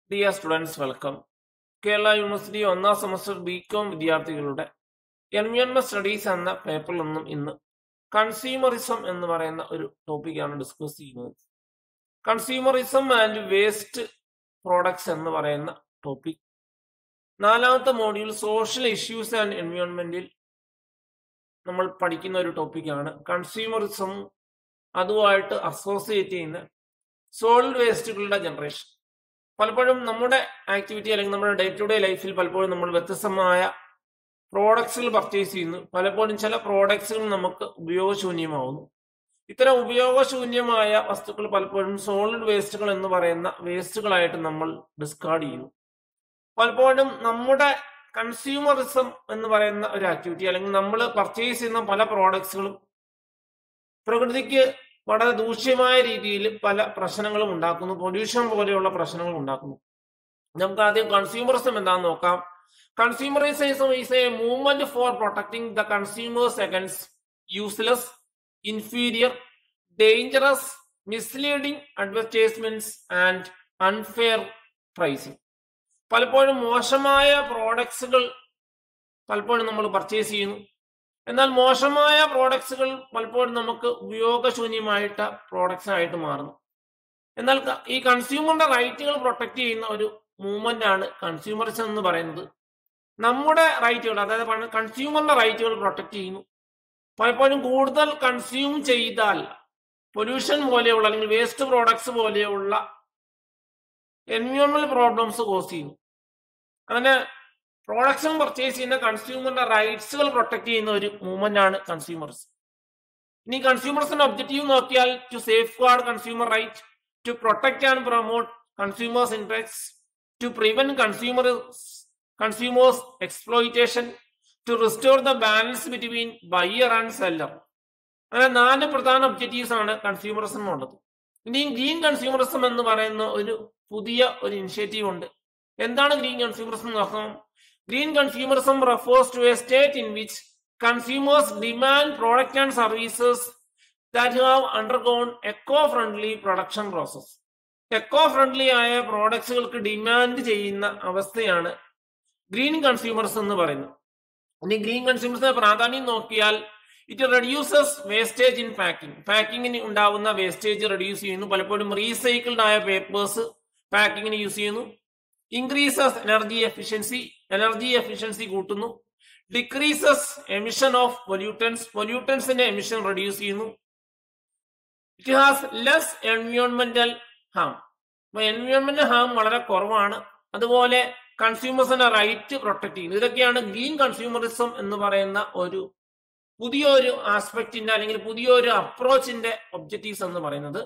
dear students welcome Kerala university ഒന്നാം semester B Com വിദ്യാർത്ഥികളുടെ environment studies എന്ന പേപ്പറിൽ നിന്നും ഇന്ന് കൺസ്യൂമറിസം എന്ന് പറയുന്ന ഒരു ടോപ്പിക്കാണ് ഡിസ്കസ് ചെയ്യുന്നത് കൺസ്യൂമറിസം ആൻഡ് വേസ്റ്റ് പ്രോഡക്ട്സ് എന്ന് പറയുന്ന ടോപ്പിക് നാലാമത്തെ മോഡ്യൂൾ സോഷ്യൽ ഇഷ്യൂസ് ആൻഡ് എൻവയോൺമെന്റിൽ നമ്മൾ പഠിക്കുന്ന ഒരു ടോപ്പിക്കാണ് കൺസ്യൂമറിസം അതുമായിട്ട് അസോസിയേറ്റ് ചെയ്യുന്ന സോളിഡ് വേസ്റ്റുകളുടെ ജനറേഷൻ പലപ്പോഴും നമ്മുടെ ആക്ടിവിറ്റി അല്ലെങ്കിൽ നമ്മുടെ ഡേ ടു ഡേ ലൈഫിൽ പലപ്പോഴും നമ്മൾ വ്യത്യസ്തമായ പ്രോഡക്ട്സുകൾ പർച്ചേസ് ചെയ്യുന്നു പലപ്പോഴും ചില പ്രോഡക്ട്സുകൾ നമുക്ക് ഉപയോഗശൂന്യമാവുന്നു ഇത്തരം ഉപയോഗശൂന്യമായ വസ്തുക്കൾ പലപ്പോഴും സോളിഡ് വേസ്റ്റുകൾ എന്ന് പറയുന്ന വേസ്റ്റുകളായിട്ട് നമ്മൾ ഡിസ്കാർഡ് ചെയ്യുന്നു പലപ്പോഴും നമ്മുടെ കൺസ്യൂമറിസം എന്ന് പറയുന്ന ഒരു ആക്ടിവിറ്റി അല്ലെങ്കിൽ നമ്മൾ പർച്ചേസ് ചെയ്യുന്ന പല പ്രോഡക്ട്സുകളും പ്രകൃതിക്ക് വളരെ ദൂഷ്യമായ രീതിയിൽ പല പ്രശ്നങ്ങളും ഉണ്ടാക്കുന്നു പൊല്യൂഷൻ പോലെയുള്ള പ്രശ്നങ്ങൾ ഉണ്ടാക്കുന്നു നമുക്ക് ആദ്യം കൺസ്യൂമറിസം എന്താണെന്ന് നോക്കാം consumerism is a movement for protecting the consumers against useless inferior dangerous misleading advertisements and unfair pricing പലപ്പോഴും മോശമായ പ്രോഡക്ട്സുകൾ പലപ്പോഴും നമ്മൾ പർച്ചേസ് ചെയ്യുന്നു എന്നാൽ മോശമായ പ്രോഡക്ട്സുകൾ പലപ്പോഴും നമുക്ക് ഉപയോഗശൂന്യമായിട്ട് പ്രോഡക്ട്സ് ആയിട്ട് മാറുന്നു എന്നാൽ ക- ഈ കൺസ്യൂമറിന്റെ റൈറ്റുകൾ പ്രൊട്ടക്ട് ചെയ്യുന്ന ഒരു മൂവ്മെന്റ് ആണ് കൺസ്യൂമറിസം എന്ന് പറയുന്നത് നമ്മുടെ റൈറ്റുകൾ അതായത് കൺസ്യൂമറിന്റെ റൈറ്റുകൾ പ്രൊട്ടക്ട് ചെയ്യുന്നു പലപ്പോഴും കൂടുതൽ കൺസ്യൂം ചെയ്താൽ പൊല്യൂഷൻ പോലെയുള്ള അല്ലെങ്കിൽ വേസ്റ്റ് പ്രോഡക്ട്സ് പോലെയുള്ള എൻവയോൺമെന്റ് പ്രോബ്ലംസ് കോസ് ചെയ്യുന്നു അങ്ങനെ പ്രോഡക്ട്സും പർച്ചേസ് ചെയ്യുന്ന കൺസ്യൂമറിന്റെ റൈറ്റ്സുകൾ പ്രൊട്ടക്ട് ചെയ്യുന്ന ഒരു മൂവ്മെന്റ് ആണ് കൺസ്യൂമേഴ്സ് ഇനി കൺസ്യൂമേഴ്സിന്റെ ഒബ്ജക്റ്റീവ് നോക്കിയാൽ to safeguard consumer right to protect and promote consumers interest to prevent consumer consumers exploitation to restore the balance between buyer and seller അങ്ങനെ നാല് പ്രധാന ഒബ്ജക്റ്റീവ്സ് ആണ് കൺസ്യൂമറിസം ഉള്ളത് ഇനി ഗ്രീൻ കൺസ്യൂമറിസം എന്ന് പറയുന്ന ഒരു പുതിയ ഒരു ഇനിഷ്യേറ്റീവ് ഉണ്ട് എന്താണ് ഗ്രീൻ കൺസ്യൂമറിസം എന്ന് നോക്കാം green consumerism refers to a state in which consumers demand product and services that have undergone eco friendly production process eco friendly ആയ പ്രോഡക്ട്സുകൾക്ക് ഡിമാൻഡ് ചെയ്യുന്ന അവസ്ഥയാണ് ഗ്രീൻ കൺസ്യൂമേഴ്സ് എന്ന് പറയുന്നത് ഇനി ഗ്രീൻ കൺസ്യൂമേഴ്സിന്റെ പ്രാധാന്യം നോക്കിയാൽ it reduces wastage in packing പാക്കിങ്ങിന് ഉണ്ടാവുന്ന വേസ്റ്റേജ് റെഡ്യൂസ് ചെയ്യുന്നു പലപ്പോഴും റീസൈക്കിൾഡ് ആയ പേപ്പേഴ്സ് പാക്കിങ്ങിന് യൂസ് ചെയ്യുന്നു increases energy efficiency energy efficiency കൂട്ടുന്നു ഡിക്രീസസ് എമിഷൻ ഓഫ് പൊല്യൂട്ടൻസ് പൊല്യൂട്ടൻസിന്റെ എമിഷൻ റെഡ്യൂസ് ചെയ്യുന്നു ഇറ്റ് ഹാസ് ലെസ് എൻവയോൺമെന്റൽ ഹാം അപ്പൊ എൻവയോൺമെന്റൽ ഹാം വളരെ കുറവാണ് അതുപോലെ കൺസ്യൂമേഴ്സിന്റെ റൈറ്റ് പ്രൊട്ടക്ട് ചെയ്യുന്നു ഇതൊക്കെയാണ് ഗ്രീൻ കൺസ്യൂമറിസം എന്ന് പറയുന്ന ഒരു പുതിയൊരു ആസ്പെക്റ്റിന്റെ അല്ലെങ്കിൽ പുതിയൊരു അപ്രോച്ചിന്റെ ഒബ്ജക്റ്റീവ്സ് എന്ന് പറയുന്നത്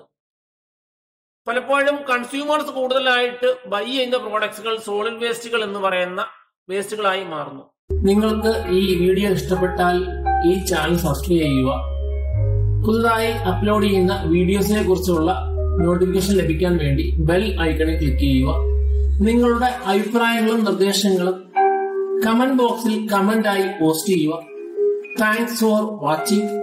പലപ്പോഴും കൺസ്യൂമേഴ്സ് കൂടുതലായിട്ട് ബൈ ചെയ്യുന്ന പ്രോഡക്ട്സുകൾ സോളിഡ് വേസ്റ്റുകൾ എന്ന് പറയുന്ന വേസ്റ്റുകളായി മാറുന്നു നിങ്ങൾക്ക് ഈ വീഡിയോ ഇഷ്ടപ്പെട്ടാൽ ഈ ചാനൽ സബ്സ്ക്രൈബ് ചെയ്യുക പുതുതായി അപ്ലോഡ് ചെയ്യുന്ന വീഡിയോസിനെ കുറിച്ചുള്ള നോട്ടിഫിക്കേഷൻ ലഭിക്കാൻ വേണ്ടി ബെൽ ഐക്കണിൽ ക്ലിക്ക് ചെയ്യുക നിങ്ങളുടെ അഭിപ്രായങ്ങളും നിർദ്ദേശങ്ങളും കമന്റ് ബോക്സിൽ കമന്റ് ആയി പോസ്റ്റ് ചെയ്യുക താങ്ക്സ് ഫോർ വാച്ചിങ്